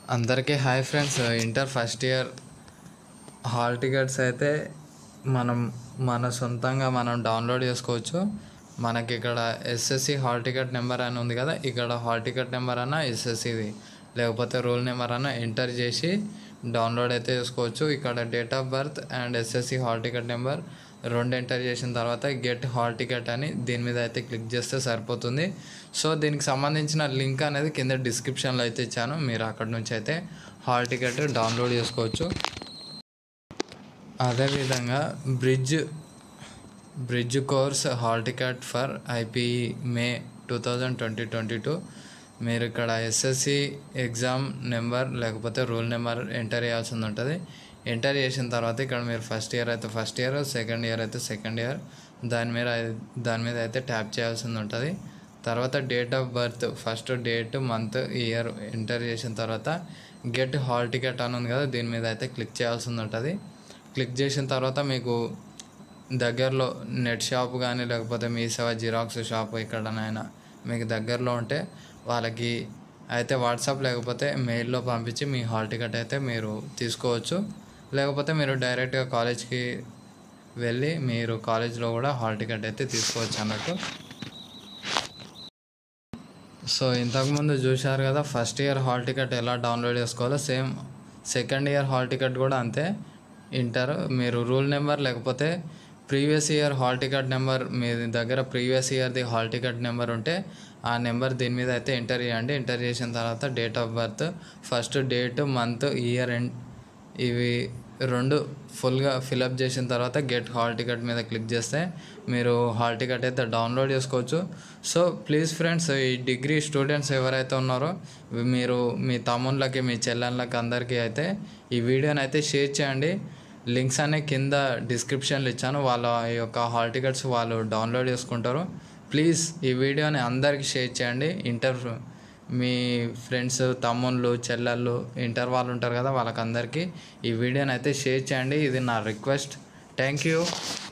అందరికీ hi friends inter first year hall tickets అయితే మనం మన సొంతంగా మనం డౌన్లోడ్ చేసుకోవచ్చు మనకి ఇక్కడ ఎస్ఎస్సి హాల్ టికెట్ నెంబర్ అని ఉంది కదా ఇక్కడ హాల్ టికెట్ నెంబర్ అన్న ఎస్ఎస్సిది లేకపోతే రూల్ నెంబర్ అన్న ఎంటర్ చేసి డౌన్లోడ్ అయితే చేసుకోవచ్చు ఇక్కడ date of birth and SSC hall ticket number రెండు ఎంటర్ చేసిన తర్వాత గెట్ హాల్ టికెట్ అని దీని మీద అయితే క్లిక్ చేస్తే సరిపోతుంది సో దీనికి సంబంధించిన లింక్ అనేది కింద డిస్క్రిప్షన్లో అయితే ఇచ్చాను మీరు అక్కడ నుంచి అయితే హాల్ టికెట్ డౌన్లోడ్ చేసుకోవచ్చు అదేవిధంగా bridge bridge course hall ticket for IPE May two thousand twenty twenty two మీరు ఇక్కడ ఎస్ఎస్సి ఎగ్జామ్ నెంబర్ లేకపోతే రూల్ నెంబర్ ఎంటర్ చేయాల్సి ఉంటుంది ఎంటర్ చేసిన తర్వాత ఇక్కడ మీరు ఫస్ట్ ఇయర్ అయితే ఫస్ట్ ఇయర్ సెకండ్ ఇయర్ అయితే సెకండ్ ఇయర్ దాని మీద దాని మీద అయితే ట్యాప్ చేయాల్సింది ఉంటుంది తర్వాత date of birth first date month year enter చేసిన తర్వాత గెట్ హాల్ టికెట్ అని ఉంది కదా దీని మీద అయితే క్లిక్ చేయాల్సింది ఉంటుంది క్లిక్ చేసిన తర్వాత మీకు దగ్గరలో నెట్ షాప్ కానీ లేకపోతే మీ సేవ జిరాక్స్ షాప్ ఎక్కడనైనా మీకు దగ్గరలో ఉంటే వాళ్ళకి అయితే వాట్సాప్ లేకపోతే మెయిల్లో పంపించి మీ హాల్ టికెట్ అయితే మీరు తీసుకోవచ్చు లేకపోతే మీరు డైరెక్ట్గా కాలేజ్కి వెళ్ళి మీరు కాలేజ్లో కూడా హాల్ టికెట్ అయితే తీసుకోవచ్చు అన్నట్టు సో ఇంతకుముందు చూశారు కదా ఫస్ట్ ఇయర్ హాల్ టికెట్ ఎలా డౌన్లోడ్ చేసుకోవాలో same second year hall ticket కూడా అంతే ఇంటర్ మీరు రూల్ నెంబర్ లేకపోతే previous year hall ticket number మీ దగ్గర ప్రీవియస్ ఇయర్ది హాల్ టికెట్ నెంబర్ ఉంటే ఆ నెంబర్ దీని మీద అయితే ఎంటర్ చేయండి ఎంటర్ చేసిన తర్వాత date of birth first date month year and ఇవి రెండు ఫుల్గా ఫిలప్ చేసిన తర్వాత గెట్ హాల్ టికెట్ మీద క్లిక్ చేస్తే మీరు హాల్ టికెట్ అయితే డౌన్లోడ్ చేసుకోవచ్చు సో ప్లీజ్ ఫ్రెండ్స్ ఈ డిగ్రీ స్టూడెంట్స్ ఎవరైతే ఉన్నారో మీరు మీ తమ్ముళ్ళకి మీ చెల్లెళ్ళకి అందరికీ అయితే ఈ వీడియోని అయితే షేర్ చేయండి లింక్స్ అనే కింద డిస్క్రిప్షన్లో ఇచ్చాను వాళ్ళ యొక్క హాల్ టికెట్స్ వాళ్ళు డౌన్లోడ్ చేసుకుంటారు ప్లీజ్ ఈ వీడియోని అందరికీ షేర్ చేయండి ఇంటర్ మీ ఫ్రెండ్స్ తమ్ముళ్ళు చెల్లెళ్ళు ఇంటర్ వాళ్ళు ఉంటారు కదా వాళ్ళకందరికీ ఈ వీడియోని అయితే షేర్ చేయండి ఇది నా రిక్వెస్ట్ థ్యాంక్ యూ